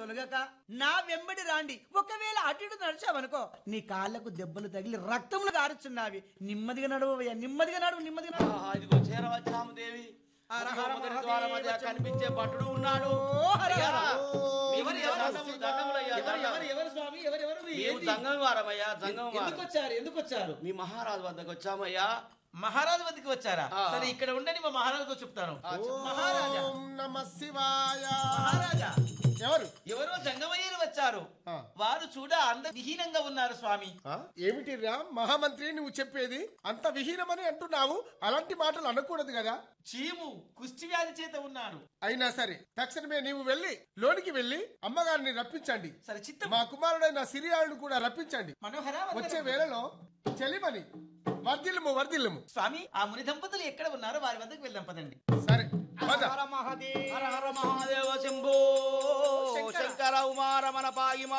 తొలగక నా వెంబడి రాండి ఒకవేళ అటు ఇటు నడిచావనుకో నీ కాళ్ళకు దెబ్బలు తగిలి రక్తములు కారుచున్నావి నెమ్మదిగా నడవయ్యా నెమ్మదిగా నడువు నెమ్మదిగా నడువు ఆహా, ఇదిగో చేరవచ్చాము దేవి హర ఇదిగో హర మొదటి మహాదేవ ద్వారం మధ్య కనిపించే భటుడు ఉన్నాడు ఓ హర అయ్యా, హర. ఎవరు ఎవరు దండములు, దండములయ్యా, ఎవరు ఎవరు దండం. ఎవరు స్వామి ఎవరు ఎవరు మేము ఏంటి? జంగం వారమయ్యా జంగం ఎందుకు వారం వచ్చారు ఎందుకు వచ్చారు మీ మహారాజు వద్దకు వచ్చామయ్యా మహారాజు వద్దకు వచ్చారా ఆ. సరే ఇక్కడ ఉండండి మా మహారాజుతో చెప్తాను ఆ, చెప్పు. మహారాజా ఓం నమ శివాయ మహారాజా ఎవరు ఎవరో జంగమయ్యలు వచ్చారు ఆ. వారు చూడ అంద విహీనంగా ఉన్నారు స్వామి ఆ? ఏమిటి రా మహామంత్రి నువ్వు చెప్పేది అంత విహీనమని అంటున్నావు అలాంటి మాటలు అనకూడదు కదా చీము కుష్టి వ్యాధి చేత ఉన్నారు అయినా సరే తక్షణమే నీవు వెళ్ళి లోనికి వెళ్ళి అమ్మగారిని రప్పించండి సరే చిత్తం మా కుమారుడైన సిరియాలను కూడా రప్పించండి మనోహర వచ్చే వేళలో చెలిమని వర్ధిల్లుము వర్ధిల్లుము స్వామి ఆ ముని దంపతులు ఎక్కడ ఉన్నారో వారి వద్దకు వెళ్దాం పదండి సరే పద. హర మహాదేవ హర హర మహాదేవ శంభో శంకర ఉమారమణ పాగిమా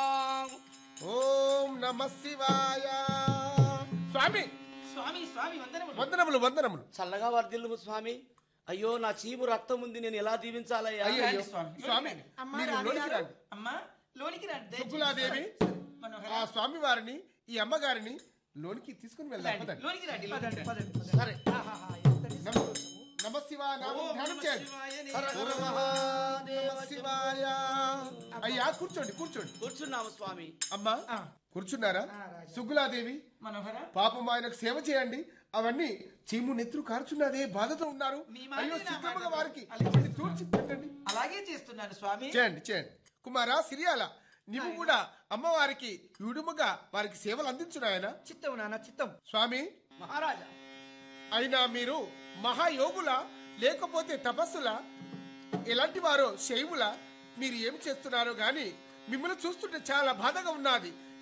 ఓం నమ శివాయ స్వామి స్వామి స్వామి వందనములు వందనములు వందనములు చల్లగా వర్ధిల్లు స్వామి అయ్యో నా చీము రక్తం ఉంది నేను ఎలా దీవించాలయ్యా అయ్యో రండి స్వామి. స్వామి అమ్మా, మీరు రాణి లోనికి గారు. రండి అమ్మా లోనికి రండి దయచేసి. సుబ్బులాదేవి మనోహర ఆ స్వామి వారిని ఈ అమ్మగారిని లోనికి తీసుకుని వెళ్దాం రండి. పదండి లోనికి రండి పదండి లోనికి రండి. పదండి పదండి. సరే ఆహాహా, ఎంతటి నమ నమ శివాయ నామం ఓం ధ్యానం నమః చేయండి శివాయ నే. హర హర మహాదేవ శివాయ అయ్యా కూర్చోండి కూర్చోండి కూర్చున్నాము స్వామి అమ్మా ఆ. కూర్చున్నారా ఆ, రాజా. సుగులాదేవి మనోహర పాపం ఆయనకు సేవ చేయండి అవన్నీ చీము నెత్తురు కార్చున్నదే బాధతో ఉన్నారు మీ మాట అయ్యో నా సిద్ధముగా మాట. వారికి అలాగే కొన్ని తూర్చి పెట్టండి అలాగే చేస్తున్నాను స్వామి చేయండి చేయండి కుమారా సిరియాల నీవు కూడా అమ్మవారికి విడుముగా వారికి సేవలు అందించున్నాయన చిత్తం నాన్న చిత్తం స్వామి మహారాజా అయినా మీరు మహాయోగుల లేకపోతే తపస్సుల ఎలాంటి వారో శైవుల మీరు ఏం చేస్తున్నారో గాని మిమ్మల్ని చూస్తుంటే చాలా బాధగా ఉన్నది